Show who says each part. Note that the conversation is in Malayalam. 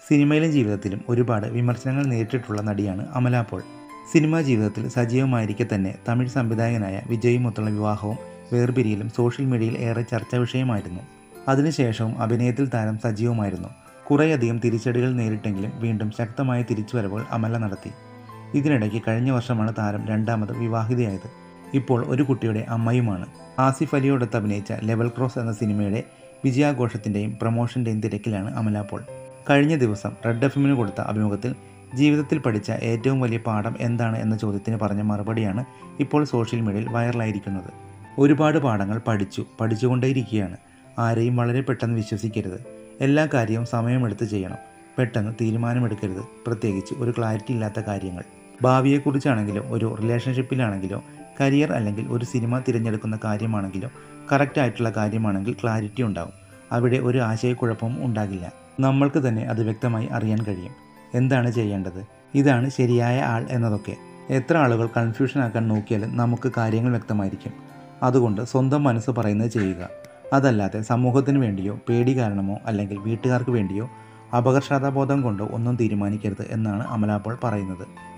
Speaker 1: സിനിമയിലും ജീവിതത്തിലും ഒരുപാട് വിമർശനങ്ങൾ നേരിട്ടിട്ടുള്ള നടിയാണ് അമല പോൾ സിനിമാ ജീവിതത്തിൽ സജീവമായിരിക്കെ തന്നെ തമിഴ് സംവിധായകനായ വിജയുമൊത്തുള്ള വിവാഹവും വേർപിരിയലും സോഷ്യൽ മീഡിയയിൽ ഏറെ ചർച്ചാ വിഷയമായിരുന്നു അതിനുശേഷവും അഭിനയത്തിൽ താരം സജീവമായിരുന്നു കുറേയധികം തിരിച്ചടികൾ നേരിട്ടെങ്കിലും വീണ്ടും ശക്തമായ തിരിച്ചുവരവുകൾ അമല നടത്തി ഇതിനിടയ്ക്ക് കഴിഞ്ഞ വർഷമാണ് താരം രണ്ടാമത് വിവാഹിതയായത് ഇപ്പോൾ ഒരു കുട്ടിയുടെ അമ്മയുമാണ് ആസിഫ് അലിയോടൊത്ത് അഭിനയിച്ച ലെവൽ ക്രോസ് എന്ന സിനിമയുടെ വിജയാഘോഷത്തിൻ്റെയും പ്രൊമോഷൻ്റെയും തിരക്കിലാണ് അമല പോൾ കഴിഞ്ഞ ദിവസം റെഡ് എഫിമിന് കൊടുത്ത അഭിമുഖത്തിൽ ജീവിതത്തിൽ പഠിച്ച ഏറ്റവും വലിയ പാഠം എന്താണ് എന്ന ചോദ്യത്തിന് പറഞ്ഞ മറുപടിയാണ് ഇപ്പോൾ സോഷ്യൽ മീഡിയയിൽ വൈറലായിരിക്കുന്നത് ഒരുപാട് പാഠങ്ങൾ പഠിച്ചു പഠിച്ചുകൊണ്ടേയിരിക്കുകയാണ് ആരെയും വളരെ പെട്ടെന്ന് വിശ്വസിക്കരുത് എല്ലാ കാര്യവും സമയമെടുത്ത് ചെയ്യണം പെട്ടെന്ന് തീരുമാനമെടുക്കരുത് പ്രത്യേകിച്ച് ഒരു ക്ലാരിറ്റി ഇല്ലാത്ത കാര്യങ്ങൾ ഭാവിയെക്കുറിച്ചാണെങ്കിലോ ഒരു റിലേഷൻഷിപ്പിലാണെങ്കിലോ കരിയർ അല്ലെങ്കിൽ ഒരു സിനിമ തിരഞ്ഞെടുക്കുന്ന കാര്യമാണെങ്കിലോ കറക്റ്റ് ആയിട്ടുള്ള കാര്യമാണെങ്കിൽ ക്ലാരിറ്റി ഉണ്ടാവും അവിടെ ഒരു ആശയക്കുഴപ്പവും ഉണ്ടാകില്ല നമ്മൾക്ക് തന്നെ അത് വ്യക്തമായി അറിയാൻ കഴിയും എന്താണ് ചെയ്യേണ്ടത് ഇതാണ് ശരിയായ ആൾ എന്നതൊക്കെ എത്ര ആളുകൾ കൺഫ്യൂഷൻ ആക്കാൻ നോക്കിയാലും നമുക്ക് കാര്യങ്ങൾ വ്യക്തമായിരിക്കും അതുകൊണ്ട് സ്വന്തം മനസ്സ് പറയുന്നത് ചെയ്യുക അതല്ലാതെ സമൂഹത്തിന് വേണ്ടിയോ പേടി കാരണമോ അല്ലെങ്കിൽ വീട്ടുകാർക്ക് വേണ്ടിയോ അപകർഷതാബോധം കൊണ്ടോ ഒന്നും തീരുമാനിക്കരുത് എന്നാണ് അമലാപ്പോൾ പറയുന്നത്